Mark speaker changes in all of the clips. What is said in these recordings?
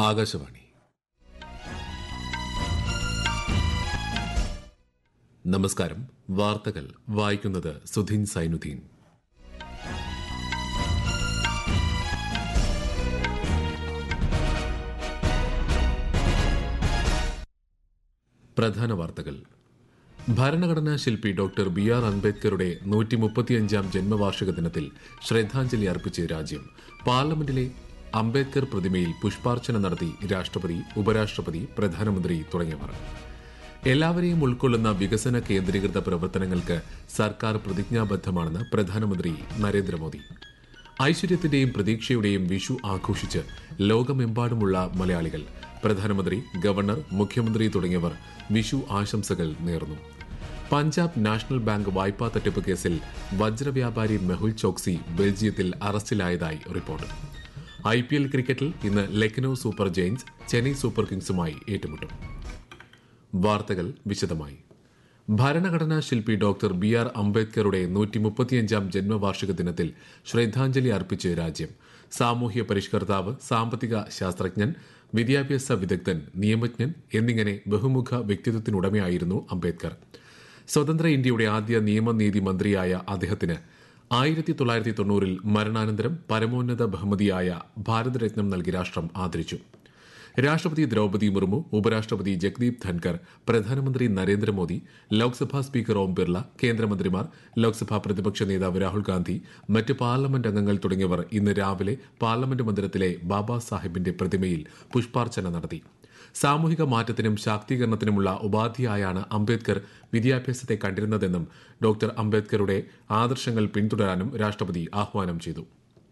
Speaker 1: ആകാശവാണി നമസ്കാരം വാർത്തകൾ വായിക്കുന്നത് സുധീൻ സൈനുദ്ദീൻ പ്രധാന വാർത്തകൾ ഭരണഘടനാ ശില്പി ഡോക്ടർ ബി ആർ അംബേദ്കറുടെ നൂറ്റി മുപ്പത്തിയഞ്ചാം ജന്മവാർഷിക ദിനത്തിൽ ശ്രദ്ധാഞ്ജലി അർപ്പിച്ച് രാജ്യം പാർലമെന്റിലെ അംബേദ്കർ പ്രതിമയിൽ പുഷ്പാർച്ചന നടത്തി രാഷ്ട്രപതി ഉപരാഷ്ട്രപതി പ്രധാനമന്ത്രി തുടങ്ങിയവർ എല്ലാവരെയും ഉൾക്കൊള്ളുന്ന വികസന കേന്ദ്രീകൃത പ്രവർത്തനങ്ങൾക്ക് സർക്കാർ പ്രതിജ്ഞാബദ്ധമാണെന്ന് പ്രധാനമന്ത്രി നരേന്ദ്രമോദി ഐശ്വര്യത്തിന്റെയും പ്രതീക്ഷയുടെയും വിഷു ആഘോഷിച്ച് ലോകമെമ്പാടുമുള്ള മലയാളികൾ പ്രധാനമന്ത്രി ഗവർണർ മുഖ്യമന്ത്രി തുടങ്ങിയവർ വിഷു ആശംസകൾ നേർന്നു പഞ്ചാബ് നാഷണൽ ബാങ്ക് വായ്പാ തട്ടിപ്പ് കേസിൽ വജ്രവ്യാപാരി മെഹുൽ ചോക്സി ബെൽജിയത്തിൽ അറസ്റ്റിലായതായി റിപ്പോർട്ട് ഐ പി എൽ ക്രിക്കറ്റിൽ ഇന്ന് Lucknow super giants Chennai super കിങ്സുമായി ഏറ്റുമുട്ടും വാർത്തകൾ വിശദമായി ഭരണഘടനാ ശില്പി ഡോക്ടർ ബി ആർ അംബേദ്കറുടെ നൂറ്റി മുപ്പത്തിയഞ്ചാം ജന്മവാർഷിക ദിനത്തിൽ ശ്രദ്ധാഞ്ജലി അർപ്പിച്ച് രാജ്യം സാമൂഹ്യ പരിഷ്കർത്താവ് സാമ്പത്തിക ശാസ്ത്രജ്ഞൻ വിദ്യാഭ്യാസ വിദഗ്ധൻ നിയമജ്ഞൻ എന്നിങ്ങനെ ബഹുമുഖ വ്യക്തിത്വത്തിനുടമയായിരുന്നു അംബേദ്കർ സ്വതന്ത്ര ഇന്ത്യയുടെ ആദ്യ നിയമനീതി മന്ത്രിയായ അദ്ദേഹത്തിന് ആയിരത്തി തൊള്ളായിരത്തി തൊണ്ണൂറിൽ മരണാനന്തരം പരമോന്നത ബഹുമതിയായ ഭാരതരത്നം നൽകി രാഷ്ട്രം ആദരിച്ചു രാഷ്ട്രപതി ദ്രൌപതി മുർമു ഉപരാഷ്ട്രപതി ജഗ്ദീപ് ധൻകർ പ്രധാനമന്ത്രി നരേന്ദ്രമോദി ലോക്സഭാ സ്പീക്കർ ഓം ബിർള കേന്ദ്രമന്ത്രിമാർ ലോക്സഭാ പ്രതിപക്ഷ നേതാവ് രാഹുൽ ഗാന്ധി മറ്റ് പാർലമെന്റ് അംഗങ്ങൾ തുടങ്ങിയവർ ഇന്ന് രാവിലെ പാർലമെന്റ് മന്ദിരത്തിലെ ബാബാ സാഹിബിന്റെ പ്രതിമയിൽ പുഷ്പാർച്ചന നടത്തി സാമൂഹിക മാറ്റത്തിനും ശാക്തീകരണത്തിനുമുള്ള ഉപാധിയായാണ് അംബേദ്കർ വിദ്യാഭ്യാസത്തെ കണ്ടിരുന്നതെന്നും ഡോക്ടർ അംബേദ്കറുടെ ആദർശങ്ങൾ പിന്തുടരാനും രാഷ്ട്രപതി ആഹ്വാനം ചെയ്തു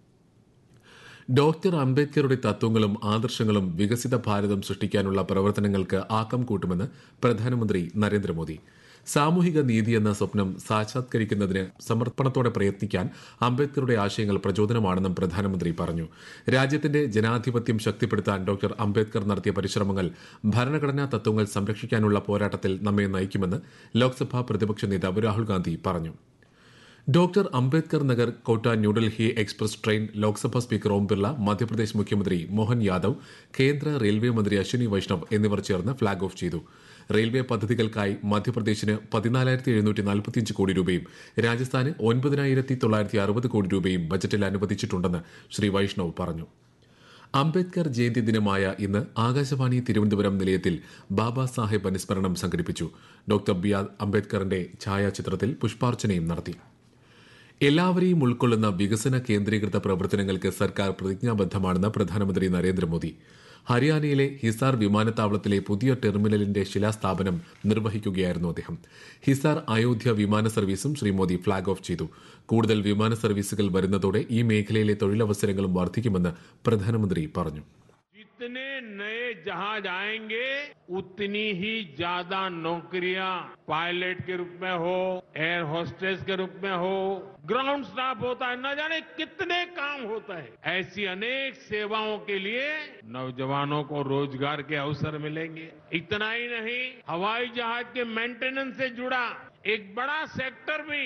Speaker 1: ഡോക്ടർ അംബേദ്കറുടെ തത്വങ്ങളും ആദർശങ്ങളും വികസിത ഭാരതം സൃഷ്ടിക്കാനുള്ള പ്രവർത്തനങ്ങൾക്ക് ആക്കം കൂട്ടുമെന്ന് പ്രധാനമന്ത്രി നരേന്ദ്രമോദി സാമൂഹിക നീതി എന്ന സ്വപ്നം സാക്ഷാത്കരിക്കുന്നതിന് സമർപ്പണത്തോടെ പ്രയത്നിക്കാൻ അംബേദ്കറുടെ ആശയങ്ങൾ പ്രചോദനമാണെന്നും പ്രധാനമന്ത്രി പറഞ്ഞു രാജ്യത്തിന്റെ ജനാധിപത്യം ശക്തിപ്പെടുത്താൻ ഡോക്ടർ അംബേദ്കർ നടത്തിയ പരിശ്രമങ്ങൾ ഭരണഘടനാ തത്വങ്ങൾ സംരക്ഷിക്കാനുള്ള പോരാട്ടത്തിൽ നമ്മെ നയിക്കുമെന്ന് ലോക്സഭാ പ്രതിപക്ഷ നേതാവ് രാഹുൽ ഗാന്ധി പറഞ്ഞു ഡോക്ടർ അംബേദ്കർ നഗർ കോട്ട New Delhi express train Lok Sabha speaker ഓം ബിർള മധ്യപ്രദേശ് മുഖ്യമന്ത്രി മോഹൻ യാദവ് കേന്ദ്ര റെയിൽവേ മന്ത്രി അശ്വിനി വൈഷ്ണവ് എന്നിവർ ചേർന്ന് ഫ്ളാഗ് ഓഫ് ചെയ്തു റെയിൽവേ പദ്ധതികൾക്കായി മധ്യപ്രദേശിന് പതിനാലായിരത്തി എഴുന്നൂറ്റി നാൽപ്പത്തിയഞ്ച് കോടി രൂപയും രാജസ്ഥാന് ഒൻപതിനായിരത്തി തൊള്ളായിരത്തി അറുപത് കോടി രൂപയും ബജറ്റിൽ അനുവദിച്ചിട്ടുണ്ടെന്ന് ശ്രീ വൈഷ്ണവ് പറഞ്ഞു അംബേദ്കർ ജയന്തി ദിനമായ ഇന്ന് ആകാശവാണി തിരുവനന്തപുരം നിലയത്തിൽ ബാബാ സാഹേബ് അനുസ്മരണം സംഘടിപ്പിച്ചു ഡോക്ടർ ബി ആർ അംബേദ്കറിന്റെ ഛായാചിത്രത്തിൽ പുഷ്പാർച്ചനയും നടത്തി എല്ലാവരെയും ഉൾക്കൊള്ളുന്ന വികസന കേന്ദ്രീകൃത പ്രവർത്തനങ്ങൾക്ക് സർക്കാർ പ്രതിജ്ഞാബദ്ധമാണെന്ന് പ്രധാനമന്ത്രി നരേന്ദ്രമോദി ഹരിയാനയിലെ ഹിസാർ വിമാനത്താവളത്തിലെ പുതിയ ടെർമിനലിന്റെ ശിലാസ്ഥാപനം നിർവഹിക്കുകയായിരുന്നു അദ്ദേഹം ഹിസാർ അയോധ്യ വിമാന സർവീസും ശ്രീ മോദി ഫ്ളാഗ് ഓഫ് ചെയ്തു കൂടുതൽ വിമാന സർവീസുകൾ വരുന്നതോടെ ഈ മേഖലയിലെ തൊഴിലവസരങ്ങളും വർദ്ധിക്കുമെന്ന് പ്രധാനമന്ത്രി പറഞ്ഞു
Speaker 2: जितने नए जहाज आएंगे उतनी ही ज्यादा नौकरियां पायलट के रूप में हो एयर होस्टेस के रूप में हो ग्राउंड स्टाफ होता है न जाने कितने काम होता है ऐसी अनेक सेवाओं के लिए नौजवानों को रोजगार के अवसर मिलेंगे इतना ही नहीं हवाई जहाज के मेंटेनेंस से जुड़ा एक बड़ा सेक्टर भी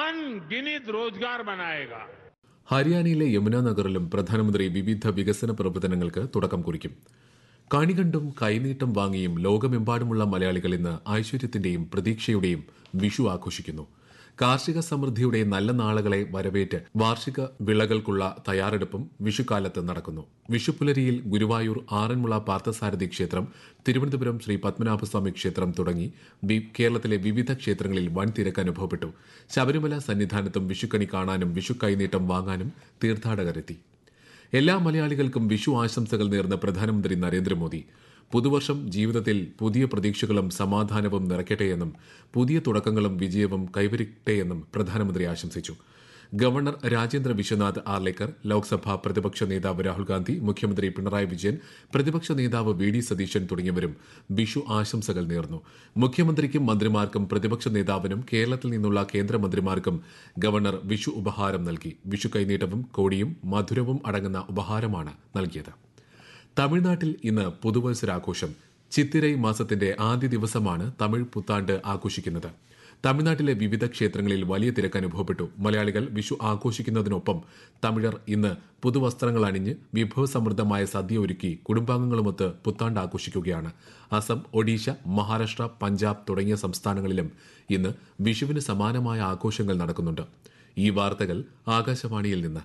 Speaker 2: अनगिनित रोजगार बनाएगा
Speaker 1: ഹരിയാനയിലെ യമുന നഗറിലും പ്രധാനമന്ത്രി വിവിധ വികസന പ്രവർത്തനങ്ങൾക്ക് തുടക്കം കുറിക്കും കണികണ്ടും കൈനീട്ടം വാങ്ങിയും ലോകമെമ്പാടുമുള്ള മലയാളികൾ ഇന്ന് ഐശ്വര്യത്തിന്റെയും പ്രതീക്ഷയുടെയും വിഷു ആഘോഷിക്കുന്നു കാർഷിക സമൃദ്ധിയുടെ നല്ല നാളുകളെ വരവേറ്റ് വാർഷിക വിളകൾക്കുള്ള തയ്യാറെടുപ്പും വിഷുക്കാലത്ത് നടക്കുന്നു വിഷുപ്പുലരിയിൽ ഗുരുവായൂർ ആറന്മുള പാർത്ഥസാരഥി ക്ഷേത്രം തിരുവനന്തപുരം ശ്രീ പത്മനാഭസ്വാമി ക്ഷേത്രം തുടങ്ങി കേരളത്തിലെ വിവിധ ക്ഷേത്രങ്ങളിൽ വൻ തിരക്ക് അനുഭവപ്പെട്ടു ശബരിമല സന്നിധാനത്തും വിഷുക്കണി കാണാനും വിഷു കൈനീട്ടം വാങ്ങാനും തീർത്ഥാടകരെത്തി എല്ലാ മലയാളികൾക്കും വിഷു ആശംസകൾ നേർന്ന പ്രധാനമന്ത്രി നരേന്ദ്രമോദി പുതുവർഷം ജീവിതത്തിൽ പുതിയ പ്രതീക്ഷകളും സമാധാനവും നിറയ്ക്കട്ടെയെന്നും പുതിയ തുടക്കങ്ങളും വിജയവും കൈവരിക്കട്ടെയെന്നും പ്രധാനമന്ത്രി ആശംസിച്ചു ഗവർണർ രാജേന്ദ്ര വിശ്വനാഥ് ആർലേക്കർ ലോക്സഭാ പ്രതിപക്ഷ നേതാവ് രാഹുൽ ഗാന്ധി മുഖ്യമന്ത്രി പിണറായി വിജയൻ പ്രതിപക്ഷ നേതാവ് വി ഡി സതീശൻ തുടങ്ങിയവരും വിഷു ആശംസകൾ നേർന്നു മുഖ്യമന്ത്രിക്കും മന്ത്രിമാർക്കും പ്രതിപക്ഷ നേതാവിനും കേരളത്തിൽ നിന്നുള്ള കേന്ദ്രമന്ത്രിമാർക്കും ഗവർണർ വിഷു ഉപഹാരം നൽകി വിഷു കൈനീട്ടവും കോടിയും മധുരവും അടങ്ങുന്ന ഉപഹാരമാണ് നൽകിയത് തമിഴ്നാട്ടിൽ ഇന്ന് പുതുവത്സരാഘോഷം ചിത്തിരൈ മാസത്തിന്റെ ആദ്യ ദിവസമാണ് തമിഴ് പുത്താണ്ട് ആഘോഷിക്കുന്നത് തമിഴ്നാട്ടിലെ വിവിധ ക്ഷേത്രങ്ങളിൽ വലിയ തിരക്ക് അനുഭവപ്പെട്ടു മലയാളികൾ വിഷു ആഘോഷിക്കുന്നതിനൊപ്പം തമിഴർ ഇന്ന് പുതുവസ്ത്രങ്ങൾ അണിഞ്ഞ് വിഭവസമൃദ്ധമായ സദ്യ ഒരുക്കി കുടുംബാംഗങ്ങളുമൊത്ത് പുത്താണ്ട് ആഘോഷിക്കുകയാണ് അസം ഒഡീഷ മഹാരാഷ്ട്ര പഞ്ചാബ് തുടങ്ങിയ സംസ്ഥാനങ്ങളിലും ഇന്ന് വിഷുവിന് സമാനമായ ആഘോഷങ്ങൾ നടക്കുന്നുണ്ട് ഈ വാർത്തകൾ ആകാശവാണിയിൽ നിന്ന്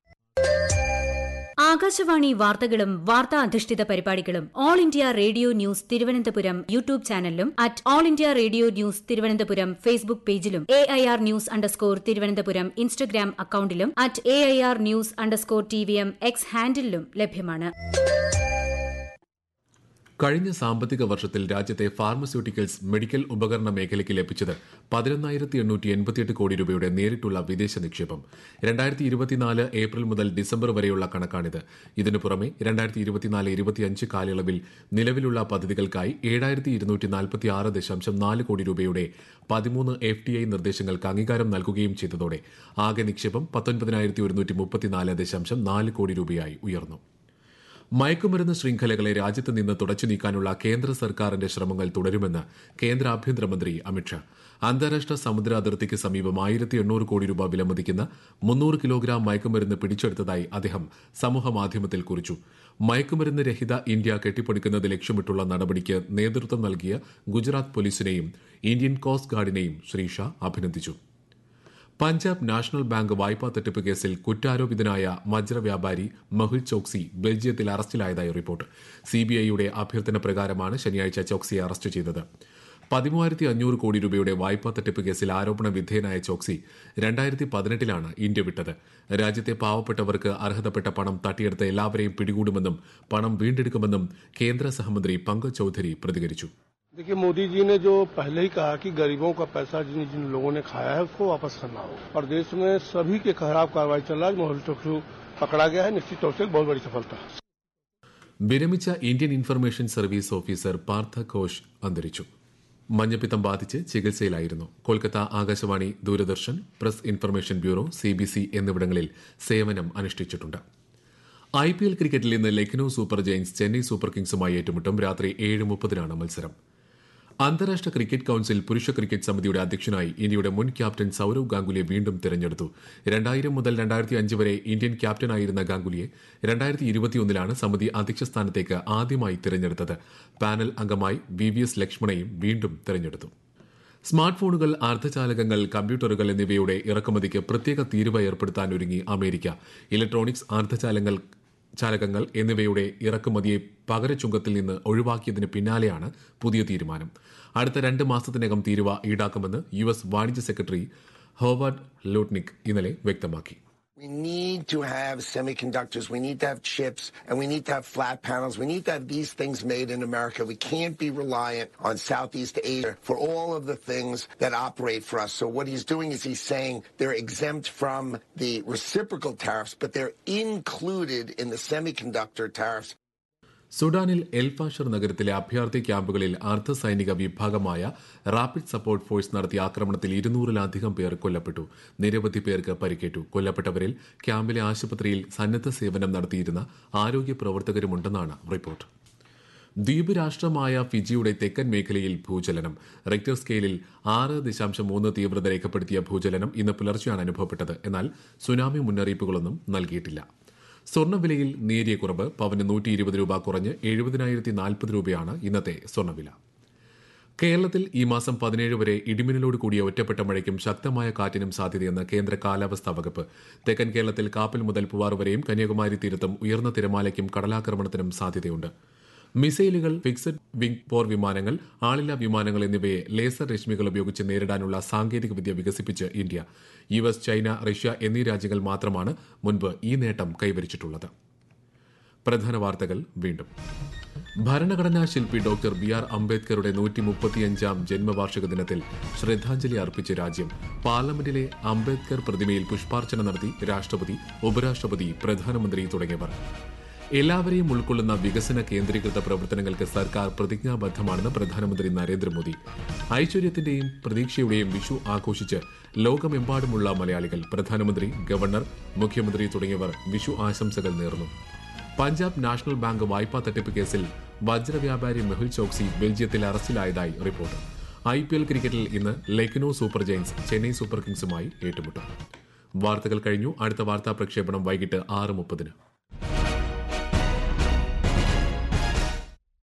Speaker 3: ആകാശവാണി വാർത്തകളും വാർത്താ അധിഷ്ഠിത പരിപാടികളും all India radio news Thiruvananthapuram YouTube ചാനലിലും at all India radio news Thiruvananthapuram Facebook പേജിലും A I R news underscore Thiruvananthapuram Instagram അക്കൌണ്ടിലും at A I R news underscore T V M X ഹാൻഡിലും ലഭ്യമാണ്
Speaker 1: കഴിഞ്ഞ സാമ്പത്തിക വർഷത്തിൽ രാജ്യത്തെ ഫാർമസ്യൂട്ടിക്കൽസ് മെഡിക്കൽ ഉപകരണ മേഖലയ്ക്ക് ലഭിച്ചത് പതിനൊന്നായിരത്തി എണ്ണൂറ്റി എൺപത്തിയെട്ട് കോടി രൂപയുടെ നേരിട്ടുള്ള വിദേശ നിക്ഷേപം രണ്ടായിരത്തി ഇരുപത്തിനാല് ഏപ്രിൽ മുതൽ ഡിസംബർ വരെയുള്ള കണക്കാണിത് ഇതിനു പുറമെ രണ്ടായിരത്തി ഇരുപത്തിനാല് ഇരുപത്തിയഞ്ച് കാലയളവിൽ നിലവിലുള്ള പദ്ധതികൾക്കായി ഏഴായിരത്തി ഇരുന്നൂറ്റി നാൽപ്പത്തി ആറ് ദശാംശം നാല് കോടി രൂപയുടെ പതിമൂന്ന് എഫ് ടി ഐ നിർദ്ദേശങ്ങൾക്ക് അംഗീകാരം നൽകുകയും ചെയ്തതോടെ ആകെ നിക്ഷേപം പത്തൊൻപതിനായിരത്തി ഒരുന്നൂറ്റി മുപ്പത്തിനാല് ദശാംശം നാല് കോടി രൂപയായി ഉയർന്നു മയക്കുമരുന്ന് ശൃംഖലകളെ രാജ്യത്ത് നിന്ന് തുടച്ചു നീക്കാനുള്ള കേന്ദ്ര സർക്കാരിന്റെ ശ്രമങ്ങൾ തുടരുമെന്ന് കേന്ദ്ര ആഭ്യന്തരമന്ത്രി അമിത്ഷാ അന്താരാഷ്ട്ര സമുദ്ര അതിർത്തിക്ക് സമീപം ആയിരത്തി എണ്ണൂറ് കോടി രൂപ വിലമതിക്കുന്ന മുന്നൂറ് കിലോഗ്രാം മയക്കുമരുന്ന് പിടിച്ചെടുത്തതായി അദ്ദേഹം സമൂഹമാധ്യമത്തിൽ കുറിച്ചു മയക്കുമരുന്ന് രഹിത ഇന്ത്യ കെട്ടിപ്പടുക്കുന്നത് ലക്ഷ്യമിട്ടുള്ള നടപടിക്ക് നേതൃത്വം നൽകിയ ഗുജറാത്ത് പോലീസിനെയും ഇന്ത്യൻ കോസ്റ്റ് ഗാർഡിനെയും ശ്രീ ഷാ അഭിനന്ദിച്ചു പഞ്ചാബ് നാഷണൽ ബാങ്ക് വായ്പാ തട്ടിപ്പ് കേസിൽ കുറ്റാരോപിതനായ വജ്ര വ്യാപാരി മഹുൽ ചോക്സി ബെൽജിയത്തിൽ അറസ്റ്റിലായതായി റിപ്പോർട്ട് സിബിഐയുടെ അഭ്യർത്ഥന പ്രകാരമാണ് ശനിയാഴ്ച ചോക്സിയെ അറസ്റ്റ് ചെയ്തത് പതിമൂവായിരത്തി അഞ്ഞൂറ് കോടി രൂപയുടെ വായ്പാ തട്ടിപ്പ് കേസിൽ ആരോപണ വിധേയനായ ചോക്സി രണ്ടായിരത്തി പതിനെട്ടിലാണ് ഇന്ത്യ വിട്ടത് രാജ്യത്തെ പാവപ്പെട്ടവർക്ക് അർഹതപ്പെട്ട പണം തട്ടിയെടുത്ത എല്ലാവരെയും പിടികൂടുമെന്നും പണം വീണ്ടെടുക്കുമെന്നും കേന്ദ്ര സഹമന്ത്രി പങ്കജ് ചൌധരി പ്രതികരിച്ചു
Speaker 4: देखिए मोदी जी ने जो पहले ही कहा कि गरीबों का पैसा जिन जिन लोगों ने खाया है उसको वापस करना हो और देश में सभी के खिलाफ कार्रवाई चल रहा है मोहल टोकरू पकड़ा गया है निश्चित तौर से एक बहुत बड़ी सफलता है
Speaker 1: വിരമിച്ച Indian information service officer Partha Ghosh അന്തരിച്ചു മഞ്ഞപ്പിത്തം ബാധിച്ച് ചികിത്സയിലായിരുന്നു Kolkata Akashvani Doordarshan press information bureau CBC എന്നിവിടങ്ങളിൽ സേവനം അനുഷ്ഠിച്ചിട്ടുണ്ട് ഐ പി എൽ ക്രിക്കറ്റിൽ ഇന്ന് Lucknow super giants Chennai super കിങ്സുമായി ഏറ്റുമുട്ടും രാത്രി ഏഴ് മുപ്പതിനാണ് മത്സരം അന്താരാഷ്ട്ര ക്രിക്കറ്റ് കൌൺസിൽ പുരുഷ ക്രിക്കറ്റ് സമിതിയുടെ അധ്യക്ഷനായി ഇന്ത്യയുടെ മുൻ ക്യാപ്റ്റൻ സൌരവ് ഗാംഗുലിയെ വീണ്ടും തെരഞ്ഞെടുത്തു രണ്ടായിരം മുതൽ രണ്ടായിരത്തി അഞ്ച് വരെ ഇന്ത്യൻ ക്യാപ്റ്റനായിരുന്ന ഗാംഗുലിയെ രണ്ടായിരത്തി ഇരുപത്തിയൊന്നിലാണ് സമിതി അധ്യക്ഷ സ്ഥാനത്തേക്ക് ആദ്യമായി തിരഞ്ഞെടുത്തത് പാനൽ അംഗമായി വി വി എസ് ലക്ഷ്മണയും വീണ്ടും തെരഞ്ഞെടുത്തു സ്മാർട്ട് ഫോണുകൾ അർദ്ധചാലകങ്ങൾ കമ്പ്യൂട്ടറുകൾ എന്നിവയുടെ ഇറക്കുമതിക്ക് പ്രത്യേക തീരുവ ഏർപ്പെടുത്താൻ ഒരുങ്ങി അമേരിക്ക ഇലക്ട്രോണിക്സ് അർദ്ധചാലങ്ങൾ ചാലകങ്ങൾ എന്നിവയുടെ ഇറക്കുമതിയെ പകരച്ചുങ്കത്തിൽ നിന്ന് ഒഴിവാക്കിയതിന് പിന്നാലെയാണ് പുതിയ തീരുമാനം അടുത്ത രണ്ട് മാസത്തിനകം തീരുവ ഈടാക്കുമെന്ന് യു എസ് വാണിജ്യ സെക്രട്ടറി ഹോവാർഡ് ലൂട്ട്നിക് ഇന്നലെ വ്യക്തമാക്കി
Speaker 5: We need to have semiconductors. We need to have chips and we need to have flat panels. We need to have these things made in America. We can't be reliant on Southeast Asia for all of the things that operate for us. So what he's doing is he's saying they're exempt from the reciprocal tariffs, but they're included in the semiconductor tariffs.
Speaker 1: സുഡാനിൽ എൽഫാഷർ നഗരത്തിലെ അഭയാർത്ഥി ക്യാമ്പുകളിൽ അർദ്ധ സൈനിക വിഭാഗമായ rapid support force നടത്തിയ ആക്രമണത്തിൽ ഇരുന്നൂറിലധികം പേർ കൊല്ലപ്പെട്ടു നിരവധി പേർക്ക് പരിക്കേറ്റു കൊല്ലപ്പെട്ടവരിൽ ക്യാമ്പിലെ ആശുപത്രിയിൽ സന്നദ്ധ സേവനം നടത്തിയിരുന്ന ആരോഗ്യ പ്രവർത്തകരുമുണ്ടെന്നാണ് റിപ്പോർട്ട് ദ്വീപ് രാഷ്ട്രമായ ഫിജിയുടെ തെക്കൻ മേഖലയിൽ ഭൂചലനം റിക്ടർ സ്കെയിലിൽ ആറ് ദശാംശം മൂന്ന് തീവ്രത രേഖപ്പെടുത്തിയ ഭൂചലനം ഇന്ന് പുലർച്ചെയാണ് അനുഭവപ്പെട്ടത് എന്നാൽ സുനാമി മുന്നറിയിപ്പുകളൊന്നും നൽകിയിട്ടില്ല സ്വർണ്ണവിലയിൽ നേരിയ കുറവ് പവന് നൂറ്റി ഇരുപത് രൂപ കുറഞ്ഞ് എഴുപതിനായിരത്തി നാൽപ്പത് രൂപയാണ് ഇന്നത്തെ സ്വർണ്ണവില കേരളത്തിൽ ഈ മാസം പതിനേഴ് വരെ ഇടിമിന്നലോട് കൂടിയ ഒറ്റപ്പെട്ട മഴയ്ക്കും ശക്തമായ കാറ്റിനും സാധ്യതയെന്ന് കേന്ദ്ര കാലാവസ്ഥാ വകുപ്പ് തെക്കൻ കേരളത്തിൽ കാപ്പിൽ മുതൽ പൂവാർ വരെയും കന്യാകുമാരി തീരത്തും ഉയർന്ന തിരമാലയ്ക്കും കടലാക്രമണത്തിനും സാധ്യതയുണ്ട് മിസൈലുകൾ ഫിക്സഡ് വിംഗ് പോർ വിമാനങ്ങൾ ആളില്ലാ വിമാനങ്ങൾ എന്നിവയെ ലേസർ രശ്മികൾ ഉപയോഗിച്ച് നേരിടാനുള്ള സാങ്കേതികവിദ്യ വികസിപ്പിച്ച് India U S China Russia എന്നീ രാജ്യങ്ങൾ മാത്രമാണ് മുൻപ് ഈ നേട്ടം കൈവരിച്ചിട്ടുള്ളത് പ്രധാന വാർത്തകൾ വീണ്ടും ഭരണഘടനാ ശില്പി ഡോക്ടർ ബി ആർ അംബേദ്കറുടെ നൂറ്റി മുപ്പത്തിയഞ്ചാം ജന്മവാർഷിക ദിനത്തിൽ ശ്രദ്ധാഞ്ജലി അർപ്പിച്ച് രാജ്യം പാർലമെന്റിലെ അംബേദ്കർ പ്രതിമയിൽ പുഷ്പാർച്ചന നടത്തി രാഷ്ട്രപതി ഉപരാഷ്ട്രപതി പ്രധാനമന്ത്രി തുടങ്ങിയവർ എല്ലാവരെയും ഉൾക്കൊള്ളുന്ന വികസന കേന്ദ്രീകൃത പ്രവർത്തനങ്ങൾക്ക് സർക്കാർ പ്രതിജ്ഞാബദ്ധമാണെന്ന് പ്രധാനമന്ത്രി നരേന്ദ്രമോദി ഐശ്വര്യത്തിന്റെയും പ്രതീക്ഷയുടെയും വിഷു ആഘോഷിച്ച് ലോകമെമ്പാടുമുള്ള മലയാളികൾ പ്രധാനമന്ത്രി ഗവർണർ മുഖ്യമന്ത്രി തുടങ്ങിയവർ വിഷു ആശംസകൾ നേർന്നു പഞ്ചാബ് നാഷണൽ ബാങ്ക് വായ്പാ തട്ടിപ്പ് കേസിൽ വജ്ര വ്യാപാരി മെഹുൽ ചോക്സി ബെൽജിയത്തിൽ അറസ്റ്റിലായതായി റിപ്പോർട്ട് ഐ പി എൽ ക്രിക്കറ്റിൽ ഇന്ന് Lucknow super giants Chennai super കിങ്സുമായി ഏറ്റുമുട്ടും വാർത്തകൾ കഴിഞ്ഞു അടുത്ത വാർത്താ പ്രക്ഷേപണം വൈകിട്ട് ആറ് മുപ്പതിന്